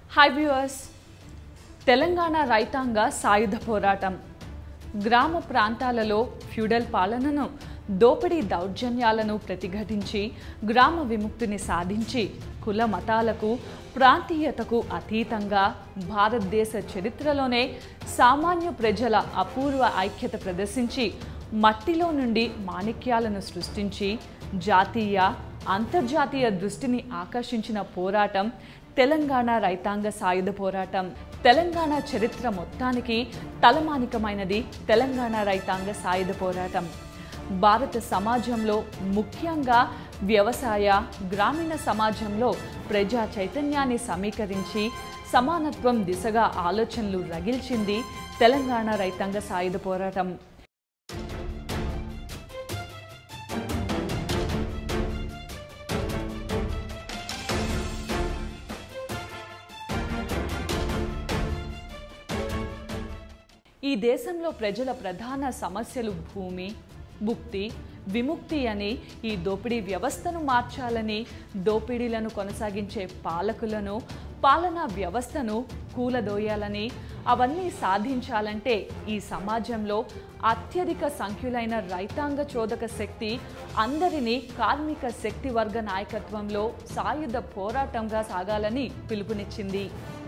hi viewers Telangana రైతాంగ సాయుధ పోరాటం గ్రామ ప్రాంతాలలో ఫ్యూడల్ పాలనను దోపిడీ దౌర్జన్యాలను ప్రతిఘటించి గ్రామ విముక్తిని సాధించి కుల మతాలకు ప్రాంతీయతకు అతీతంగా భారతదేశ చరిత్రలోనే సామాన్య ప్రజల అపూర్వ ఐక్యత ప్రదర్శించి మట్టిలో నుండి మాణిక్యాలను సృష్టించి జాతీయ అంతర్జాతీయ దృష్టిని ఆకర్షించిన పోరాటం తెలంగాణ రైతాంగ సాయుధ పోరాటం తెలంగాణ చరిత్ర మొత్తానికి తలమానికమైనది తెలంగాణ రైతాంగ సాయుధ పోరాటం భారత సమాజంలో ముఖ్యంగా వ్యవసాయ గ్రామీణ సమాజంలో ప్రజా చైతన్యాన్ని సమీకరించి సమానత్వం దిశగా ఆలోచనలు రగిల్చింది తెలంగాణ రైతాంగ సాయుధ పోరాటం ఈ దేశంలో ప్రజల ప్రధాన సమస్యలు భూమి ముక్తి విముక్తి అని ఈ దోపిడీ వ్యవస్థను మార్చాలని దోపిడీలను కొనసాగించే పాలకులను పాలనా వ్యవస్థను కూలదోయాలని అవన్నీ సాధించాలంటే ఈ సమాజంలో అత్యధిక సంఖ్యులైన రైతాంగ చోదక శక్తి అందరినీ కార్మిక శక్తి వర్గ నాయకత్వంలో సాయుధ పోరాటంగా సాగాలని పిలుపునిచ్చింది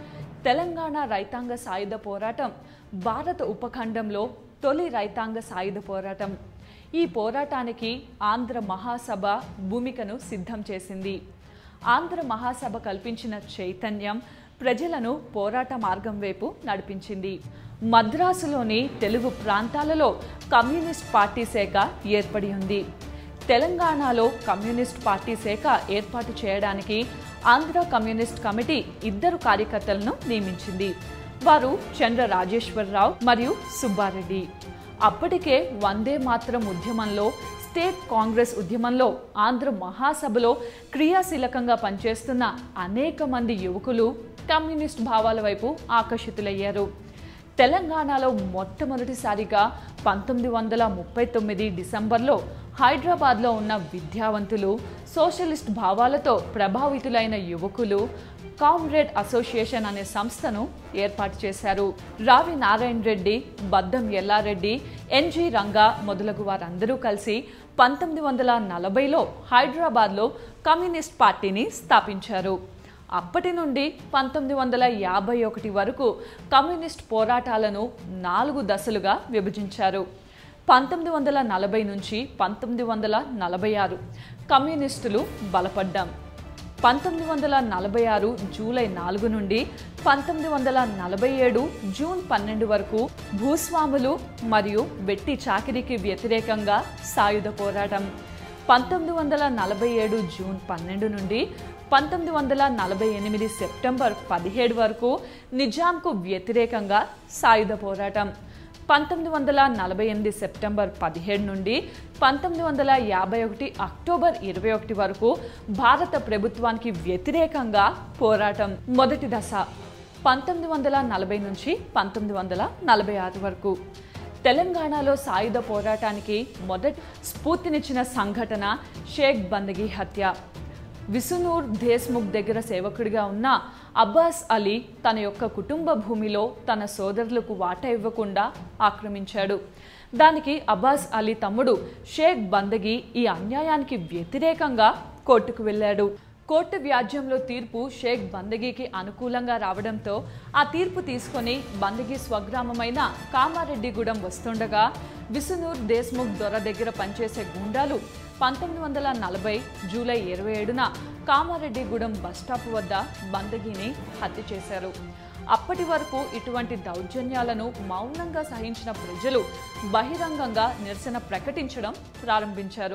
తెలంగాణ రైతాంగ సాయుధ పోరాటం భారత ఉపఖండంలో తొలి రైతాంగ సాయుధ పోరాటం ఈ పోరాటానికి ఆంధ్ర మహాసభ భూమికను సిద్ధం చేసింది ఆంధ్ర మహాసభ కల్పించిన చైతన్యం ప్రజలను పోరాట మార్గం వైపు నడిపించింది మద్రాసులోని తెలుగు ప్రాంతాలలో కమ్యూనిస్ట్ పార్టీ శాఖ ఏర్పడి ఉంది తెలంగాణలో కమ్యూనిస్ట్ పార్టీ శాఖ ఏర్పాటు చేయడానికి ఆంధ్ర కమ్యూనిస్ట్ కమిటీ ఇద్దరు కార్యకర్తలను నియమించింది వారు చంద్ర రాజేశ్వరరావు మరియు సుబ్బారెడ్డి అప్పటికే వందే మాత్రం ఉద్యమంలో స్టేట్ కాంగ్రెస్ ఉద్యమంలో ఆంధ్ర మహాసభలో క్రియాశీలకంగా పనిచేస్తున్న అనేక మంది యువకులు కమ్యూనిస్ట్ భావాల వైపు ఆకర్షితులయ్యారు తెలంగాణలో మొట్టమొదటిసారిగా పంతొమ్మిది వందల ముప్పై తొమ్మిది డిసెంబర్లో హైదరాబాద్లో ఉన్న విద్యావంతులు సోషలిస్ట్ భావాలతో ప్రభావితులైన యువకులు కామ్రేడ్ అసోసియేషన్ అనే సంస్థను ఏర్పాటు చేశారు రావి నారాయణ రెడ్డి బద్దం ఎల్లారెడ్డి ఎన్జి రంగా మొదలగు వారందరూ కలిసి పంతొమ్మిది వందల నలభైలో హైదరాబాద్లో కమ్యూనిస్ట్ పార్టీని స్థాపించారు అప్పటి నుండి పంతొమ్మిది వందల యాభై ఒకటి వరకు కమ్యూనిస్ట్ పోరాటాలను నాలుగు దశలుగా విభజించారు పంతొమ్మిది వందల నలభై నుంచి పంతొమ్మిది వందల నలభై ఆరు కమ్యూనిస్టులు బలపడ్డాం పంతొమ్మిది వందల నలభై ఆరు జూలై నాలుగు నుండి పంతొమ్మిది వందల నలభై ఏడు జూన్ పన్నెండు వరకు భూస్వాములు మరియు వెట్టి చాకిరీకి వ్యతిరేకంగా సాయుధ పోరాటం పంతొమ్మిది వందల నలభై ఏడు జూన్ పన్నెండు నుండి పంతొమ్మిది వందల నలభై ఎనిమిది సెప్టెంబర్ పదిహేడు వరకు నిజాంకు వ్యతిరేకంగా సాయుధ పోరాటం పంతొమ్మిది వందల నలభై ఎనిమిది సెప్టెంబర్ పదిహేడు నుండి పంతొమ్మిది వందల యాభై ఒకటి అక్టోబర్ ఇరవై ఒకటి వరకు భారత ప్రభుత్వానికి వ్యతిరేకంగా పోరాటం మొదటి దశ పంతొమ్మిది వందల నలభై నుంచి పంతొమ్మిది వందల నలభై ఆరు వరకు తెలంగాణలో సాయుధ పోరాటానికి మొదటి స్ఫూర్తినిచ్చిన సంఘటన షేక్ బందగీ హత్య విసునూర్ దేశ్ముఖ్ దగ్గర సేవకుడిగా ఉన్న అబ్బాస్ అలీ తన యొక్క కుటుంబ భూమిలో తన సోదరులకు వాటా ఇవ్వకుండా ఆక్రమించాడు దానికి అబ్బాస్ అలీ తమ్ముడు షేక్ బందగి ఈ అన్యాయానికి వ్యతిరేకంగా కోర్టుకు వెళ్ళాడు కోర్టు వ్యాజ్యంలో తీర్పు షేక్ బందగీకి అనుకూలంగా రావడంతో ఆ తీర్పు తీసుకొని బందగీ స్వగ్రామమైన కామారెడ్డిగూడెం వస్తుండగా విసునూర్ దేశ్ముఖ్ దొర దగ్గర పనిచేసే గుండాలు పంతొమ్మిది వందల నలభై జూలై ఇరవై ఏడున కామారెడ్డిగూడెం బస్టాప్ వద్ద బందగీని హత్య చేశారు అప్పటి వరకు ఇటువంటి దౌర్జన్యాలను మౌనంగా సహించిన ప్రజలు బహిరంగంగా నిరసన ప్రకటించడం ప్రారంభించారు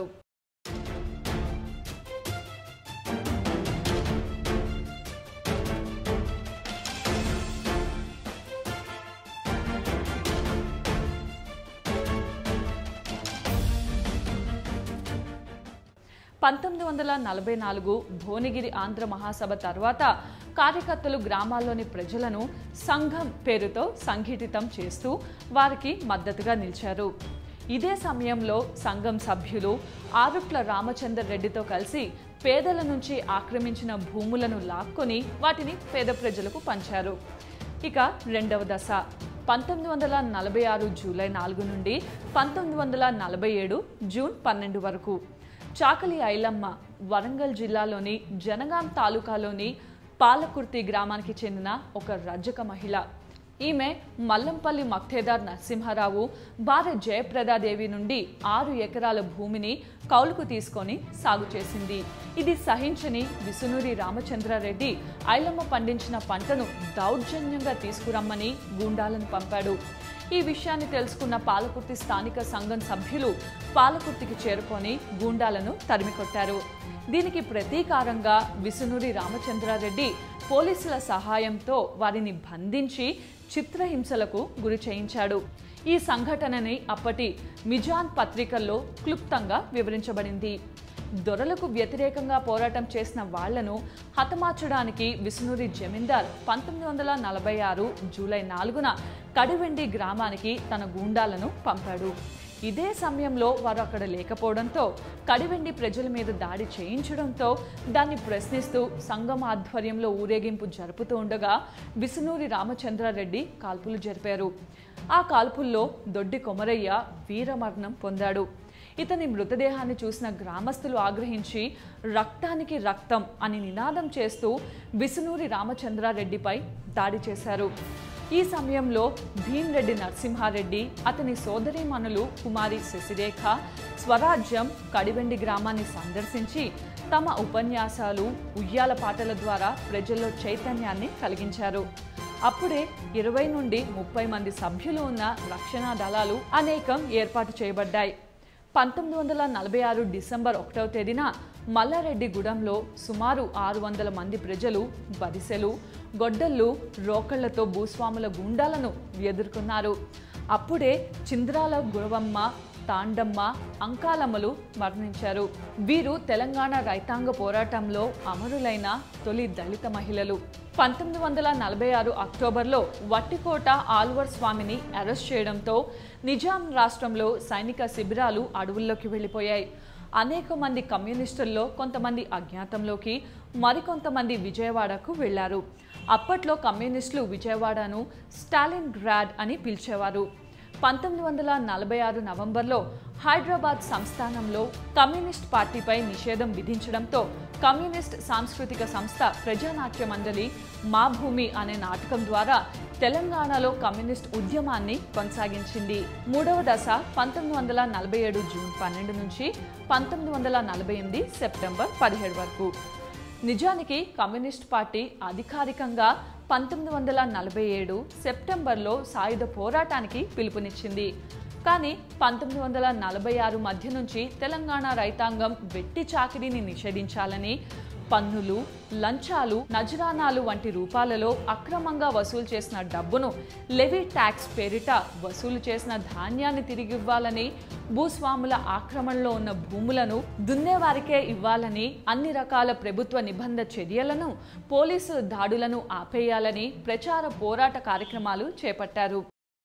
పంతొమ్మిది వందల నలభై నాలుగు భువనగిరి ఆంధ్ర మహాసభ తర్వాత కార్యకర్తలు గ్రామాల్లోని ప్రజలను సంఘం పేరుతో సంఘటితం చేస్తూ వారికి మద్దతుగా నిలిచారు ఇదే సమయంలో సంఘం సభ్యులు ఆరుట్ల రామచందర్ రెడ్డితో కలిసి పేదల నుంచి ఆక్రమించిన భూములను లాక్కొని వాటిని పేద ప్రజలకు పంచారు ఇక రెండవ దశ పంతొమ్మిది వందల నలభై ఆరు జూలై నాలుగు నుండి పంతొమ్మిది వందల నలభై ఏడు జూన్ పన్నెండు వరకు చాకలి ఐలమ్మ వరంగల్ జిల్లాలోని జనగాం తాలూకాలోని పాలకుర్తి గ్రామానికి చెందిన ఒక రజక మహిళ ఈమె మల్లంపల్లి మక్తేదార్ నరసింహారావు భార్య జయప్రదాదేవి నుండి ఆరు ఎకరాల భూమిని కౌలుకు తీసుకొని సాగు చేసింది ఇది సహించని విసునూరి రామచంద్రారెడ్డి ఐలమ్మ పండించిన పంటను దౌర్జన్యంగా తీసుకురమ్మని గూండాలను పంపాడు ఈ విషయాన్ని తెలుసుకున్న పాలకుర్తి స్థానిక సంఘం సభ్యులు పాలకుర్తికి చేరుకొని గూండాలను తరిమికొట్టారు దీనికి ప్రతీకారంగా విసునూరి రామచంద్రారెడ్డి పోలీసుల సహాయంతో వారిని బంధించి చిత్రహింసలకు గురి చేయించాడు ఈ సంఘటనని అప్పటి మిజాన్ పత్రికల్లో క్లుప్తంగా వివరించబడింది దొరలకు వ్యతిరేకంగా పోరాటం చేసిన వాళ్లను హతమార్చడానికి విష్ణురి జమీందార్ పంతొమ్మిది వందల నలభై ఆరు జూలై నాలుగున కడివెండి గ్రామానికి తన గూండాలను పంపాడు ఇదే సమయంలో వారు అక్కడ లేకపోవడంతో కడివెండి ప్రజల మీద దాడి చేయించడంతో దాన్ని ప్రశ్నిస్తూ సంఘం ఆధ్వర్యంలో ఊరేగింపు జరుపుతూ ఉండగా విసునూరి రామచంద్రారెడ్డి కాల్పులు జరిపారు ఆ కాల్పుల్లో దొడ్డి కొమరయ్య వీరమరణం పొందాడు ఇతని మృతదేహాన్ని చూసిన గ్రామస్తులు ఆగ్రహించి రక్తానికి రక్తం అని నినాదం చేస్తూ విసునూరి రామచంద్రారెడ్డిపై దాడి చేశారు ఈ సమయంలో భీమ్రెడ్డి నరసింహారెడ్డి అతని సోదరీమణులు కుమారి శశిరేఖ స్వరాజ్యం కడివెండి గ్రామాన్ని సందర్శించి తమ ఉపన్యాసాలు ఉయ్యాల పాటల ద్వారా ప్రజల్లో చైతన్యాన్ని కలిగించారు అప్పుడే ఇరవై నుండి ముప్పై మంది సభ్యులు ఉన్న రక్షణ దళాలు అనేకం ఏర్పాటు చేయబడ్డాయి పంతొమ్మిది వందల నలభై ఆరు డిసెంబర్ ఒకటవ తేదీన మల్లారెడ్డిగూడెంలో సుమారు ఆరు వందల మంది ప్రజలు బరిసెలు గొడ్డళ్ళు రోకళ్లతో భూస్వాముల గుండాలను ఎదుర్కొన్నారు అప్పుడే చింద్రాల గురవమ్మ తాండమ్మ అంకాలమ్మలు మరణించారు వీరు తెలంగాణ రైతాంగ పోరాటంలో అమరులైన తొలి దళిత మహిళలు పంతొమ్మిది వందల నలభై ఆరు అక్టోబర్లో వట్టికోట ఆల్వర్ స్వామిని అరెస్ట్ చేయడంతో నిజాం రాష్ట్రంలో సైనిక శిబిరాలు అడవుల్లోకి వెళ్ళిపోయాయి అనేక మంది కమ్యూనిస్టుల్లో కొంతమంది అజ్ఞాతంలోకి మరికొంతమంది విజయవాడకు వెళ్లారు అప్పట్లో కమ్యూనిస్టులు విజయవాడను స్టాలిన్ గ్రాడ్ అని పిలిచేవారు పంతొమ్మిది వందల నలభై ఆరు నవంబర్లో హైదరాబాద్ సంస్థానంలో కమ్యూనిస్ట్ పార్టీపై నిషేధం విధించడంతో కమ్యూనిస్ట్ సాంస్కృతిక సంస్థ ప్రజానాట్య మండలి మా భూమి అనే నాటకం ద్వారా తెలంగాణలో కమ్యూనిస్ట్ ఉద్యమాన్ని కొనసాగించింది మూడవ దశ పంతొమ్మిది వందల నలభై ఏడు జూన్ పన్నెండు నుంచి పంతొమ్మిది వందల నలభై ఎనిమిది సెప్టెంబర్ పదిహేడు వరకు నిజానికి కమ్యూనిస్ట్ పార్టీ అధికారికంగా పంతొమ్మిది వందల నలభై ఏడు సెప్టెంబర్లో సాయుధ పోరాటానికి పిలుపునిచ్చింది కానీ పంతొమ్మిది వందల నలభై ఆరు మధ్య నుంచి తెలంగాణ రైతాంగం వెట్టి చాకిరీని నిషేధించాలని పన్నులు లంచాలు నజరానాలు వంటి రూపాలలో అక్రమంగా వసూలు చేసిన డబ్బును లెవీ ట్యాక్స్ పేరిట వసూలు చేసిన ధాన్యాన్ని తిరిగివ్వాలని భూస్వాముల ఆక్రమణలో ఉన్న భూములను దున్నేవారికే ఇవ్వాలని అన్ని రకాల ప్రభుత్వ నిబంధ చర్యలను పోలీసు దాడులను ఆపేయాలని ప్రచార పోరాట కార్యక్రమాలు చేపట్టారు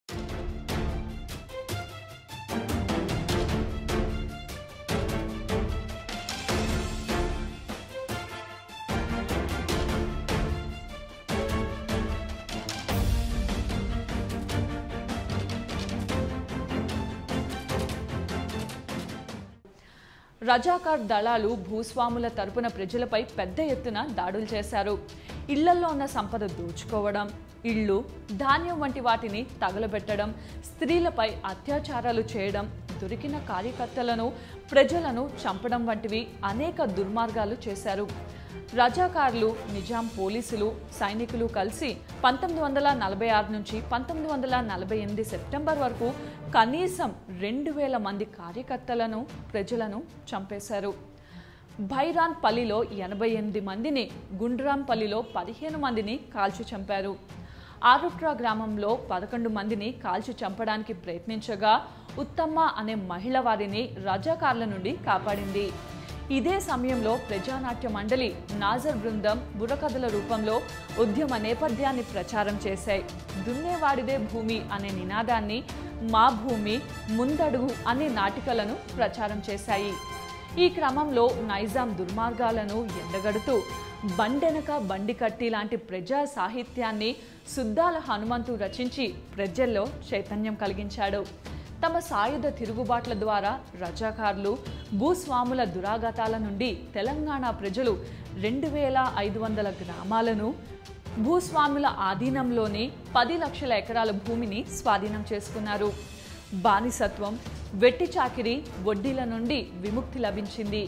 రజాకార్ దళాలు భూస్వాముల తరపున ప్రజలపై పెద్ద ఎత్తున దాడులు చేశారు ఇళ్లల్లో ఉన్న సంపద దోచుకోవడం ఇళ్ళు ధాన్యం వంటి వాటిని తగలబెట్టడం స్త్రీలపై అత్యాచారాలు చేయడం దొరికిన కార్యకర్తలను ప్రజలను చంపడం వంటివి అనేక దుర్మార్గాలు చేశారు రజాకార్లు నిజాం పోలీసులు సైనికులు కలిసి పంతొమ్మిది వందల నలభై ఆరు నుంచి పంతొమ్మిది వందల నలభై ఎనిమిది సెప్టెంబర్ వరకు కనీసం రెండు వేల మంది కార్యకర్తలను ప్రజలను చంపేశారు భైరాన్ పల్లిలో ఎనభై ఎనిమిది మందిని గుండ్రాంపల్లిలో పదిహేను మందిని కాల్చి చంపారు ఆరుట్రా గ్రామంలో పదకొండు మందిని కాల్చి చంపడానికి ప్రయత్నించగా ఉత్తమ్మ అనే మహిళ వారిని రజాకార్ల నుండి కాపాడింది ఇదే సమయంలో ప్రజానాట్య మండలి నాజర్ బృందం బుర్రకథల రూపంలో ఉద్యమ నేపథ్యాన్ని ప్రచారం చేశాయి దున్నేవాడిదే భూమి అనే నినాదాన్ని మా భూమి ముందడుగు అనే నాటికలను ప్రచారం చేశాయి ఈ క్రమంలో నైజాం దుర్మార్గాలను ఎండగడుతూ బండెనక బండి కట్టి లాంటి ప్రజా సాహిత్యాన్ని సుద్దాల హనుమంతు రచించి ప్రజల్లో చైతన్యం కలిగించాడు తమ సాయుధ తిరుగుబాట్ల ద్వారా రజాకార్లు భూస్వాముల దురాఘాతాల నుండి తెలంగాణ ప్రజలు రెండు వేల ఐదు వందల గ్రామాలను భూస్వాముల ఆధీనంలోని పది లక్షల ఎకరాల భూమిని స్వాధీనం చేసుకున్నారు బానిసత్వం వెట్టి చాకిరి వడ్డీల నుండి విముక్తి లభించింది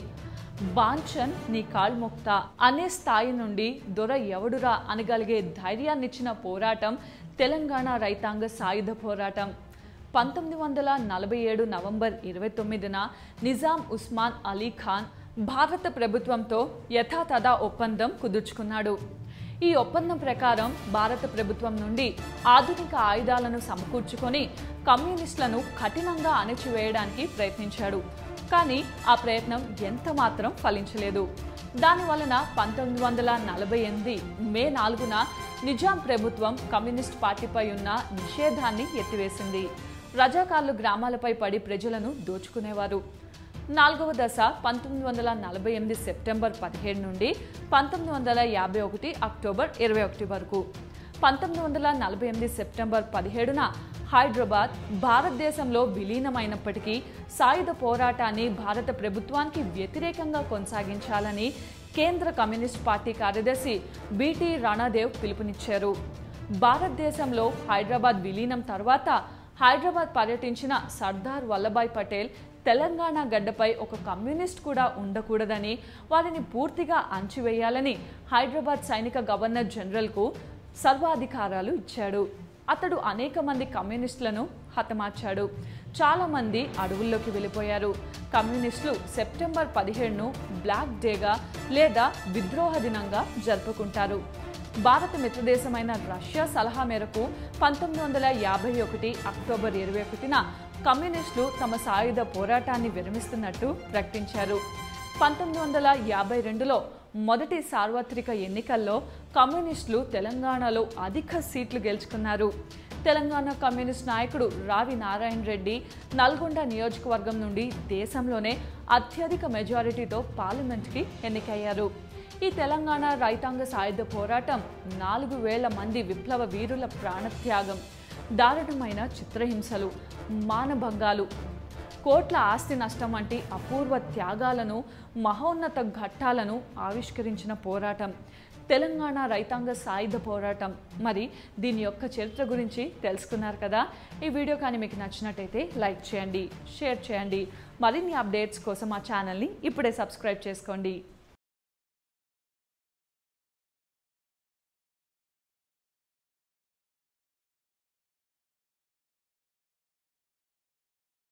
బాంచన్ నీ కాల్ముక్త అనే స్థాయి నుండి దొర ఎవడురా అనగలిగే ధైర్యాన్నిచ్చిన పోరాటం తెలంగాణ రైతాంగ సాయుధ పోరాటం పంతొమ్మిది వందల నలభై ఏడు నవంబర్ ఇరవై తొమ్మిదిన నిజాం ఉస్మాన్ అలీ ఖాన్ భారత ప్రభుత్వంతో యథాతథ ఒప్పందం కుదుర్చుకున్నాడు ఈ ఒప్పందం ప్రకారం భారత ప్రభుత్వం నుండి ఆధునిక ఆయుధాలను సమకూర్చుకొని కమ్యూనిస్టులను కఠినంగా అణచివేయడానికి ప్రయత్నించాడు కానీ ఆ ప్రయత్నం ఎంత మాత్రం ఫలించలేదు దాని వలన పంతొమ్మిది వందల నలభై ఎనిమిది మే నాలుగున నిజాం ప్రభుత్వం కమ్యూనిస్ట్ పార్టీపై ఉన్న నిషేధాన్ని ఎత్తివేసింది రజాకార్లు గ్రామాలపై పడి ప్రజలను దోచుకునేవారు నాలుగవ దశ పంతొమ్మిది వందల నలభై ఎనిమిది సెప్టెంబర్ పదిహేడు నుండి పంతొమ్మిది వందల యాభై ఒకటి అక్టోబర్ ఇరవై ఒకటి వరకు పంతొమ్మిది వందల నలభై ఎనిమిది సెప్టెంబర్ పదిహేడున హైదరాబాద్ భారతదేశంలో విలీనమైనప్పటికీ సాయుధ పోరాటాన్ని భారత ప్రభుత్వానికి వ్యతిరేకంగా కొనసాగించాలని కేంద్ర కమ్యూనిస్ట్ పార్టీ కార్యదర్శి బిటి రాణాదేవ్ పిలుపునిచ్చారు భారతదేశంలో హైదరాబాద్ విలీనం తర్వాత హైదరాబాద్ పర్యటించిన సర్దార్ వల్లభాయ్ పటేల్ తెలంగాణ గడ్డపై ఒక కమ్యూనిస్ట్ కూడా ఉండకూడదని వారిని పూర్తిగా అణచివేయాలని హైదరాబాద్ సైనిక గవర్నర్ జనరల్కు సర్వాధికారాలు ఇచ్చాడు అతడు అనేక మంది కమ్యూనిస్టులను హతమార్చాడు చాలా మంది అడవుల్లోకి వెళ్ళిపోయారు కమ్యూనిస్టులు సెప్టెంబర్ పదిహేడును బ్లాక్ డేగా లేదా విద్రోహ దినంగా జరుపుకుంటారు భారత మిత్రదేశమైన రష్యా సలహా మేరకు పంతొమ్మిది వందల యాభై ఒకటి అక్టోబర్ ఇరవై ఒకటిన కమ్యూనిస్టులు తమ సాయుధ పోరాటాన్ని విరమిస్తున్నట్టు ప్రకటించారు పంతొమ్మిది వందల యాభై రెండులో మొదటి సార్వత్రిక ఎన్నికల్లో కమ్యూనిస్టులు తెలంగాణలో అధిక సీట్లు గెలుచుకున్నారు తెలంగాణ కమ్యూనిస్ట్ నాయకుడు రావి నారాయణ రెడ్డి నల్గొండ నియోజకవర్గం నుండి దేశంలోనే అత్యధిక మెజారిటీతో పార్లమెంట్కి ఎన్నికయ్యారు ఈ తెలంగాణ రైతాంగ సాయుధ పోరాటం నాలుగు వేల మంది విప్లవ వీరుల ప్రాణత్యాగం దారుణమైన చిత్రహింసలు మానభంగాలు కోట్ల ఆస్తి నష్టం వంటి అపూర్వ త్యాగాలను మహోన్నత ఘట్టాలను ఆవిష్కరించిన పోరాటం తెలంగాణ రైతాంగ సాయుధ పోరాటం మరి దీని యొక్క చరిత్ర గురించి తెలుసుకున్నారు కదా ఈ వీడియో కానీ మీకు నచ్చినట్టయితే లైక్ చేయండి షేర్ చేయండి మరిన్ని అప్డేట్స్ కోసం మా ఛానల్ని ఇప్పుడే సబ్స్క్రైబ్ చేసుకోండి